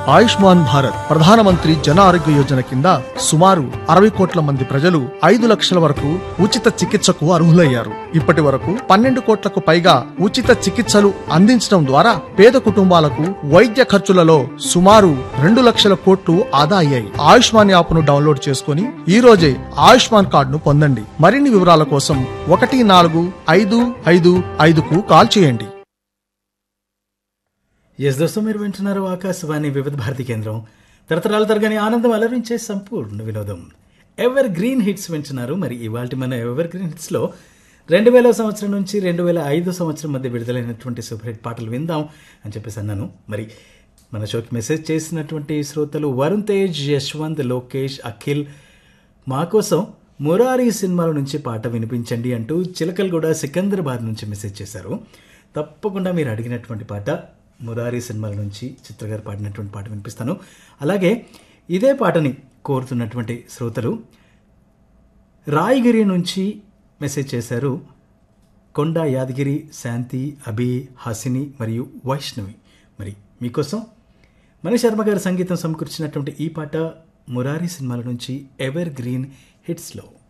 ఆయుష్మాన్ భారత్ ప్రధానమంత్రి జన ఆరోగ్య యోజన కింద సుమారు అరవై కోట్ల మంది ప్రజలు ఐదు లక్షల వరకు ఉచిత చికిత్సకు అర్హులయ్యారు ఇప్పటి వరకు పన్నెండు కోట్లకు పైగా ఉచిత చికిత్సలు అందించడం ద్వారా పేద కుటుంబాలకు వైద్య ఖర్చులలో సుమారు రెండు లక్షల కోట్లు ఆదా అయ్యాయి ఆయుష్మాన్ యాప్ ను డౌన్లోడ్ చేసుకుని ఈ రోజే ఆయుష్మాన్ కార్డును పొందండి మరిన్ని వివరాల కోసం ఒకటి నాలుగు ఐదు ఐదు ఐదుకు కాల్ చేయండి ఎస్ దోస్తో మీరు వింటున్నారు ఆకాశవాణి వివిధ భారతి కేంద్రం తరతరాల తరగని ఆనందం అలరించే సంపూర్ణ వినోదం ఎవర్ గ్రీన్ హిట్స్ వింటున్నారు మరి ఇవాళ మన ఎవర్ గ్రీన్ హిట్స్లో రెండు వేల సంవత్సరం నుంచి రెండు వేల ఐదు సంవత్సరం మధ్య విడుదలైనటువంటి సూపర్ హిట్ పాటలు విందాం అని చెప్పేసి అన్నాను మరి మన షోకి మెసేజ్ చేసినటువంటి శ్రోతలు వరుణ్ తేజ్ యశ్వంత్ లోకేష్ అఖిల్ మా కోసం మురారి సినిమాల నుంచి పాట వినిపించండి అంటూ చిలకలగూడ సికంద్రాబాద్ నుంచి మెసేజ్ చేశారు తప్పకుండా మీరు అడిగినటువంటి పాట మురారి సినిమాల నుంచి చిత్ర గారు పాడినటువంటి పాట వినిపిస్తాను అలాగే ఇదే పాటని కోరుతున్నటువంటి శ్రోతలు రాయగిరి నుంచి మెసేజ్ చేశారు కొండ యాదగిరి శాంతి అభి హాసిని మరియు వైష్ణవి మరి మీకోసం మణి శర్మ గారి సంగీతం సమకూర్చినటువంటి ఈ పాట మురారి సినిమాల నుంచి ఎవర్ గ్రీన్ హిట్స్లో